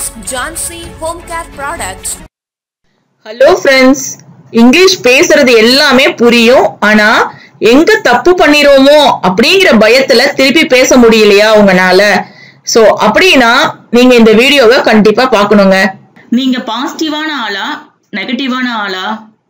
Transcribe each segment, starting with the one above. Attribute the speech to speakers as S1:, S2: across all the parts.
S1: Jansi Home Care Products.
S2: ஹலோ friends English பேசுறது எல்லாமே புரியும் ஆனா எங்க தப்பு பண்ணிரோமோ அப்படிங்கிற பயத்துல திருப்பி பேச முடியலையா உங்கனால சோ அப்படின்னா நீங்க இந்த வீடியோவை கண்டிப்பா பார்க்கணுங்க
S3: நீங்க பாசிட்டிவான ஆளா நெகட்டிவான ஆளா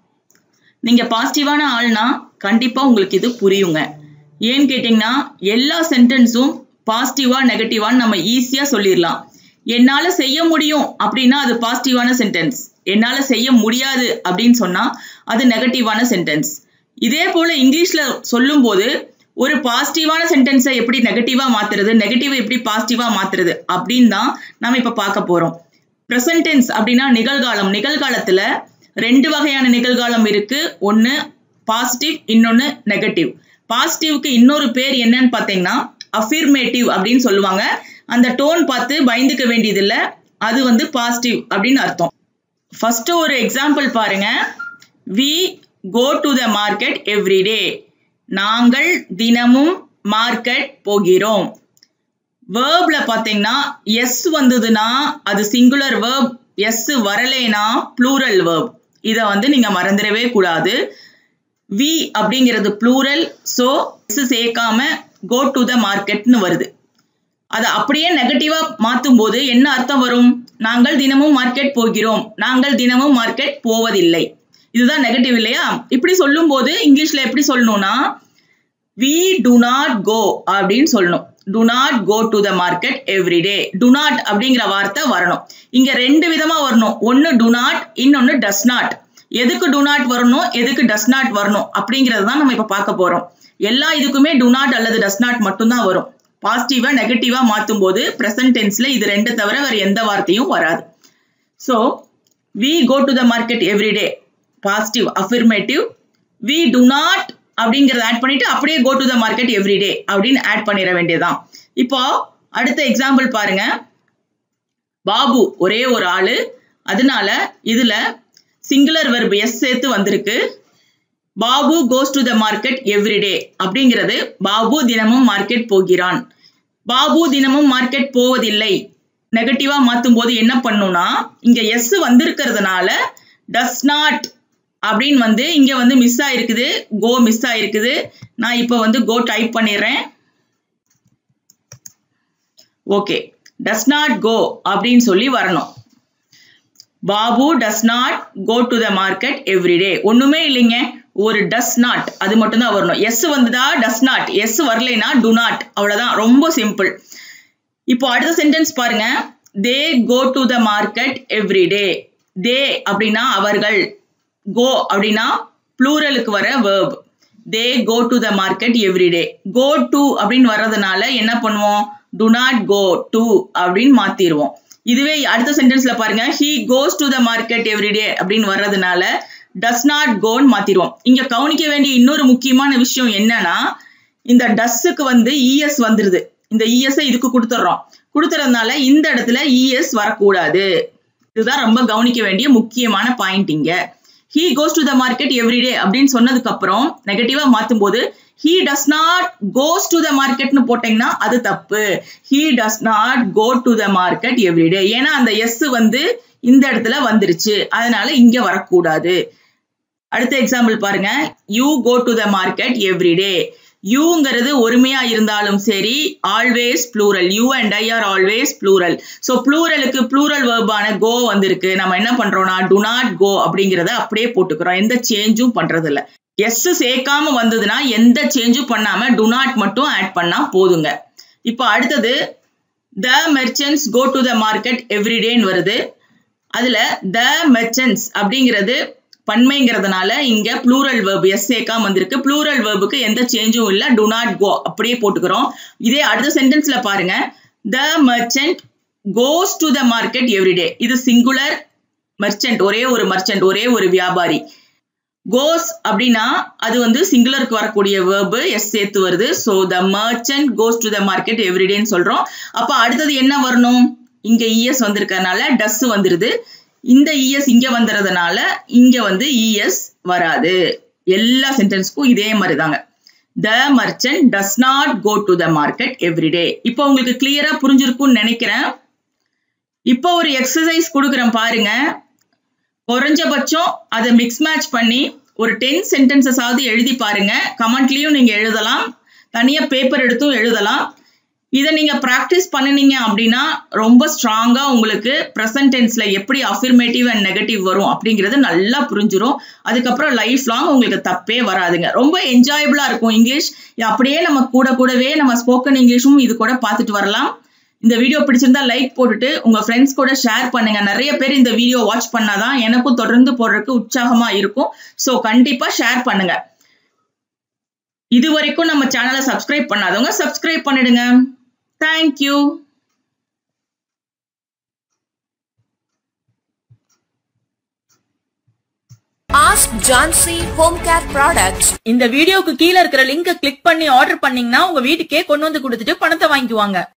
S3: நீங்க பாசிட்டிவான ஆள்னா கண்டிப்பா உங்களுக்கு இது புரியுங்க ஏன்னு கேட்டிங்கன்னா எல்லா சென்டென்ஸும் பாசிட்டிவா நெகட்டிவான்னு நம்ம ஈஸியா சொல்லிடலாம் என்னால செய்ய முடியும் அப்படின்னா அது பாசிட்டிவான சென்டென்ஸ் என்னால செய்ய முடியாது அப்படின்னு சொன்னா அது நெகட்டிவான சென்டென்ஸ் இதே போல இங்கிலீஷ்ல சொல்லும்போது ஒரு பாசிட்டிவான சென்டென்ஸை எப்படி நெகட்டிவா மாத்துறது நெகட்டிவ் எப்படி பாசிட்டிவா மாத்துறது அப்படின்னு தான் நம்ம இப்ப பார்க்க போறோம் ப்ரெசன்ட் டென்ஸ் அப்படின்னா நிகழ்காலம் நிகழ்காலத்துல ரெண்டு வகையான நிகழ்காலம் இருக்கு ஒன்னு பாசிட்டிவ் இன்னொன்னு நெகட்டிவ் பாசிட்டிவ்க்கு இன்னொரு பேர் என்னன்னு பார்த்தீங்கன்னா அஃபிர்மேட்டிவ் அப்படின்னு சொல்லுவாங்க அந்த டோன் பார்த்து பயந்துக்க வேண்டியதில்ல அது வந்து பாசிட்டிவ் அப்படின்னு அர்த்தம் ஃபர்ஸ்ட் ஒரு எக்ஸாம்பிள் பாருங்க we go to the market every day நாங்கள் தினமும் மார்க்கெட் போகிறோம் வேர்ப்ல பாத்தீங்கன்னா எஸ் வந்ததுன்னா அது சிங்குலர் வேர்ப் எஸ் வரலைனா ப்ளூரல் வேர்ப் இதை வந்து நீங்க மறந்துடவே கூடாது வி அப்படிங்கிறது ப்ளூரல் ஸோ எஸ் சேர்க்காம கோ டு த மார்க்கெட்னு வருது அதை அப்படியே நெகட்டிவா மாற்றும் போது என்ன அர்த்தம் வரும் நாங்கள் தினமும் மார்க்கெட் போகிறோம் நாங்கள் தினமும் மார்க்கெட் போவதில்லை இதுதான் நெகட்டிவ் இல்லையா இப்படி சொல்லும் போது இங்கிலீஷ்ல எப்படி சொல்லணும்னா வி டு நாட் கோ அப்படின்னு சொல்லணும் do not go to the market every day do not அப்படிங்கிற வார்த்தை வரணும் இங்க ரெண்டு விதமா வரணும் ஒன்னு டு நாட் இன்னொன்னு டஸ் நாட் எதுக்கு டு நாட் வரணும் எதுக்கு டஸ் நாட் வரணும் அப்படிங்கிறது தான் நம்ம இப்ப பார்க்க போறோம் எல்லா இதுக்குமே டு நாட் அல்லது டஸ் நாட் மட்டும்தான் வரும் பாசிட்டிவா நெகட்டிவா மாத்தும் போது பிரசன்ட் டென்ஸ்ல இது ரெண்டு தவிர வேற எந்த வார்த்தையும் வராது so we go to the market every day positive affirmative we do not அப்படிங்கறத ஆட் பண்ணிட்டு அப்படியே go to the market every day அப்படின்னு ஆட் பண்ணிட வேண்டியதுதான் இப்போ அடுத்த எக்ஸாம்பிள் பாருங்க பாபு ஒரே ஒரு ஆளு அதனால இதுல சிங்குலர் வெர்ப் எஸ் சேர்த்து வந்திருக்கு Babu goes to the market every day அப்படிங்கிறது பாபு தினமும் மார்க்கெட் போகிறான் பாபு தினமும் மார்க்கெட் போவதில்லை நெகட்டிவா மாத்தும் போது என்ன பண்ணும்னா இங்க எஸ் வந்திருக்கிறதுனால டஸ் நாட் அப்படின்னு வந்து இங்க வந்து மிஸ் ஆயிருக்குது கோ மிஸ் ஆயிருக்குது நான் இப்போ வந்து கோ டைப் பண்ணிடுறேன் ஓகே டஸ் நாட் கோ அப்படின்னு சொல்லி வரணும் Babu does not go to the market every day ஒண்ணுமே இல்லைங்க ஒரு டஸ் நாட் அது மட்டும் தான் வரணும் எஸ் வந்ததா டஸ் நாட் எஸ் வரலைனா டு நாட் அவ்வளவுதான் ரொம்ப சிம்பிள் இப்போ அடுத்த சென்டென்ஸ் பாருங்க they go to the market every day they அப்படின்னா அவர்கள் கோ அப்படின்னா ப்ளூரலுக்கு வர verb they go to the market every day go to அப்படின்னு வர்றதுனால என்ன பண்ணுவோம் டு நாட் கோ டு அப்படின்னு மாத்திடுவோம் இதுவே அடுத்த சென்டென்ஸ்ல பாருங்க he goes to the market every day அப்படின்னு வர்றதுனால டஸ் நாட் கோன்னு மாத்திடுவோம் இங்க கவனிக்க வேண்டிய இன்னொரு முக்கியமான விஷயம் என்னன்னா இந்த டஸ்ஸுக்கு வந்து இஎஸ் வந்துருது இந்த இஎஸ் இதுக்கு கொடுத்துட்றோம் கொடுத்துறதுனால இந்த இடத்துல இஎஸ் வரக்கூடாது இதுதான் ரொம்ப கவனிக்க வேண்டிய முக்கியமான பாயிண்ட் இங்க he goes to the market every day அப்படின்னு சொன்னதுக்கு அப்புறம் நெகட்டிவா மாத்தும் போது he does not goes to the மார்க்கெட்னு போட்டீங்கன்னா அது தப்பு he does not go to the market every day ஏன்னா அந்த எஸ் வந்து இந்த இடத்துல வந்துருச்சு அதனால இங்க வரக்கூடாது அடுத்த எக்ஸாம்பிள் பாருங்க you go to the market every day யூங்கிறது ஒருமையா இருந்தாலும் சரி always plural you and I are always plural so ப்ளூரலுக்கு ப்ளூரல் வேர்பான கோ வந்திருக்கு நம்ம என்ன பண்றோம்னா டு நாட் கோ அப்படிங்கிறத அப்படியே போட்டுக்கிறோம் எந்த சேஞ்சும் பண்றது இல்ல எஸ் சேர்க்காம வந்ததுன்னா எந்த சேஞ்சும் பண்ணாம டு நாட் மட்டும் ஆட் பண்ணா போதுங்க இப்போ அடுத்தது the merchants go to the market எவ்ரிடேன்னு வருது அதுல த மெர்ச்சன்ஸ் அப்படிங்கிறது பன்மைங்கிறதுனால இங்க ப்ளூரல் வேர்ப் எஸ் சேர்க்காம வந்திருக்கு ப்ளூரல் வேர்புக்கு எந்த சேஞ்சும் இல்ல டு நாட் கோ அப்படியே போட்டுக்கிறோம் இதே அடுத்த சென்டென்ஸ்ல பாருங்க the merchant goes to the market every day இது சிங்குலர் மர்ச்சன்ட் ஒரே ஒரு மர்ச்சன்ட் ஒரே ஒரு வியாபாரி கோஸ் அப்படின்னா அது வந்து சிங்குலருக்கு வரக்கூடிய வேர்பு எஸ் சேர்த்து வருது so the merchant goes to the market எவ்ரிடேன்னு சொல்றோம் அப்ப அடுத்தது என்ன வரணும் இங்க இஎஸ் வந்திருக்கறனால டஸ் வந்துருது இந்த இஎஸ் இங்க வந்துறதுனால இங்க வந்து இஎஸ் வராது எல்லா சென்டென்ஸ்க்கும் இதே மாதிரி தாங்க the merchant does not go to the market every day இப்போ உங்களுக்கு கிளியரா புரிஞ்சிருக்கும்னு நினைக்கிறேன் இப்போ ஒரு எக்ஸசைஸ் கொடுக்குறேன் பாருங்க குறைஞ்சபட்சம் அதை மிக்ஸ் மேட்ச் பண்ணி ஒரு டென் சென்டென்சஸாவது எழுதி பாருங்க கமெண்ட்லயும் நீங்க எழுதலாம் தனியா பேப்பர் எடுத்தும் எழுதலாம் இதை நீங்க ப்ராக்டிஸ் பண்ணினீங்க அப்படின்னா ரொம்ப ஸ்ட்ராங்கா உங்களுக்கு ப்ரெசன்ட் டென்ஸ்ல எப்படி அஃபிர்மேட்டிவ் அண்ட் நெகட்டிவ் வரும் அப்படிங்கிறது நல்லா புரிஞ்சிரும் அதுக்கப்புறம் லைஃப் லாங் உங்களுக்கு தப்பே வராதுங்க ரொம்ப என்ஜாயபிளா இருக்கும் இங்கிலீஷ் அப்படியே நம்ம கூட கூடவே நம்ம ஸ்போக்கன் இங்கிலீஷும் இது கூட பார்த்துட்டு வரலாம் இந்த வீடியோ பிடிச்சிருந்தா லைக் போட்டுட்டு உங்க ஃப்ரெண்ட்ஸ் கூட ஷேர் பண்ணுங்க நிறைய பேர் இந்த வீடியோ வாட்ச் பண்ணாதான் எனக்கும் தொடர்ந்து போடுறதுக்கு உற்சாகமா இருக்கும் ஸோ கண்டிப்பா ஷேர் பண்ணுங்க இது வரைக்கும் நம்ம சேனலை சப்ஸ்கிரைப் பண்ணாதவங்க சப்ஸ்கிரைப் பண்ணிடுங்க thank you
S1: Ask Jansi Home Care Products.
S4: இந்த வீடியோக்கு கீழ இருக்கிற லிங்கை கிளிக் பண்ணி ஆர்டர் பண்ணீங்கன்னா உங்க வீட்டுக்கே கொண்டு வந்து கொடுத்துட்டு பணத்தை வாங்கிக்குவாங்க